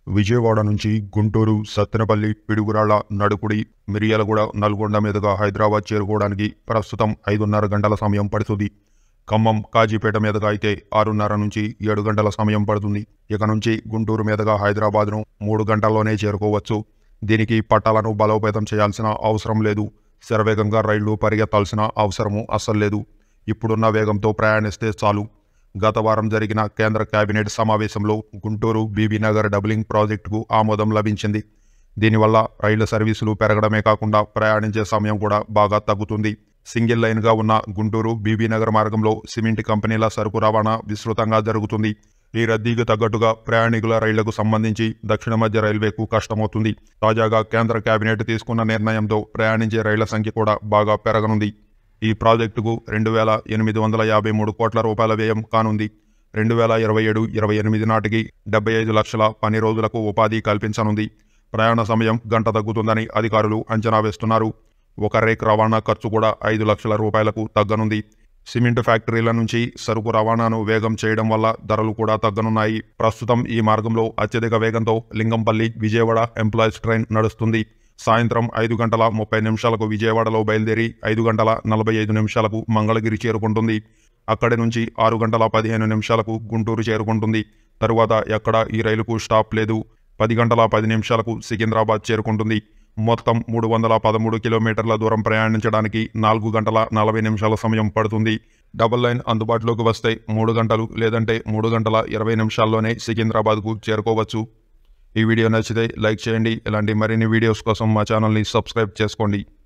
విజయవాడ నుంచి గుంటూరు సత్తెనపల్లి పిడుగురాళ్ల నడుకుడి మిర్యాలగూడ నల్గొండ మీదుగా హైదరాబాద్ చేరుకోవడానికి ప్రస్తుతం ఐదున్నర గంటల సమయం పడుతుంది ఖమ్మం కాజీపేట మీదుగా అయితే ఆరున్నర నుంచి ఏడు గంటల సమయం పడుతుంది ఇక నుంచి గుంటూరు మీదుగా హైదరాబాద్ను మూడు గంటల్లోనే చేరుకోవచ్చు దీనికి పట్టాలను బలోపేతం చేయాల్సిన అవసరం లేదు శరవేగంగా రైళ్లు పరిగెత్తాల్సిన అవసరము అస్సలు లేదు ఇప్పుడున్న వేగంతో ప్రయాణిస్తే చాలు గత వారం జరిగిన కేంద్ర కేబినెట్ సమావేశంలో గుంటూరు బీబీనగర్ డబులింగ్ ప్రాజెక్టుకు ఆమోదం లభించింది దీనివల్ల రైళ్ల సర్వీసులు పెరగడమే కాకుండా ప్రయాణించే సమయం కూడా బాగా తగ్గుతుంది సింగిల్ లైన్గా ఉన్న గుంటూరు బీబీనగర్ మార్గంలో సిమెంట్ కంపెనీల సరుకు రవాణా విస్తృతంగా జరుగుతుంది ఈ రద్దీకి తగ్గట్టుగా ప్రయాణికుల రైళ్లకు సంబంధించి దక్షిణ మధ్య రైల్వేకు కష్టమవుతుంది తాజాగా కేంద్ర కేబినెట్ తీసుకున్న నిర్ణయంతో ప్రయాణించే రైళ్ల సంఖ్య కూడా బాగా పెరగనుంది ఈ ప్రాజెక్టుకు రెండు వేల ఎనిమిది వందల యాభై మూడు కోట్ల రూపాయల వ్యయం కానుంది రెండు వేల ఇరవై ఏడు ఇరవై ఎనిమిది నాటికి డెబ్బై ఐదు లక్షల పని రోజులకు ఉపాధి కల్పించనుంది ప్రయాణ సమయం గంట తగ్గుతుందని అధికారులు అంచనా వేస్తున్నారు ఒక రేక్ రవాణా ఖర్చు కూడా ఐదు లక్షల రూపాయలకు తగ్గనుంది సిమెంట్ ఫ్యాక్టరీల నుంచి సరుకు రవాణాను వేగం చేయడం వల్ల ధరలు కూడా తగ్గనున్నాయి ప్రస్తుతం ఈ మార్గంలో అత్యధిక వేగంతో లింగంపల్లి విజయవాడ ఎంప్లాయీస్ ట్రైన్ నడుస్తుంది సాయంత్రం ఐదు గంటల ముప్పై నిమిషాలకు విజయవాడలో బయలుదేరి ఐదు గంటల నలభై ఐదు నిమిషాలకు మంగళగిరి చేరుకుంటుంది అక్కడి నుంచి ఆరు గంటల పదిహేను నిమిషాలకు గుంటూరు చేరుకుంటుంది తరువాత ఎక్కడ ఈ రైలుకు స్టాప్ లేదు పది గంటల పది నిమిషాలకు సికింద్రాబాద్ చేరుకుంటుంది మొత్తం మూడు వందల పదమూడు కిలోమీటర్ల దూరం ప్రయాణించడానికి నాలుగు గంటల నలభై నిమిషాల సమయం పడుతుంది డబుల్ లైన్ అందుబాటులోకి వస్తే మూడు గంటలు లేదంటే మూడు గంటల ఇరవై నిమిషాల్లోనే సికింద్రాబాద్కు చేరుకోవచ్చు ఈ వీడియో నచ్చితే లైక్ చేయండి ఇలాంటి మరిన్ని వీడియోస్ కోసం మా ఛానల్ని సబ్స్క్రైబ్ చేసుకోండి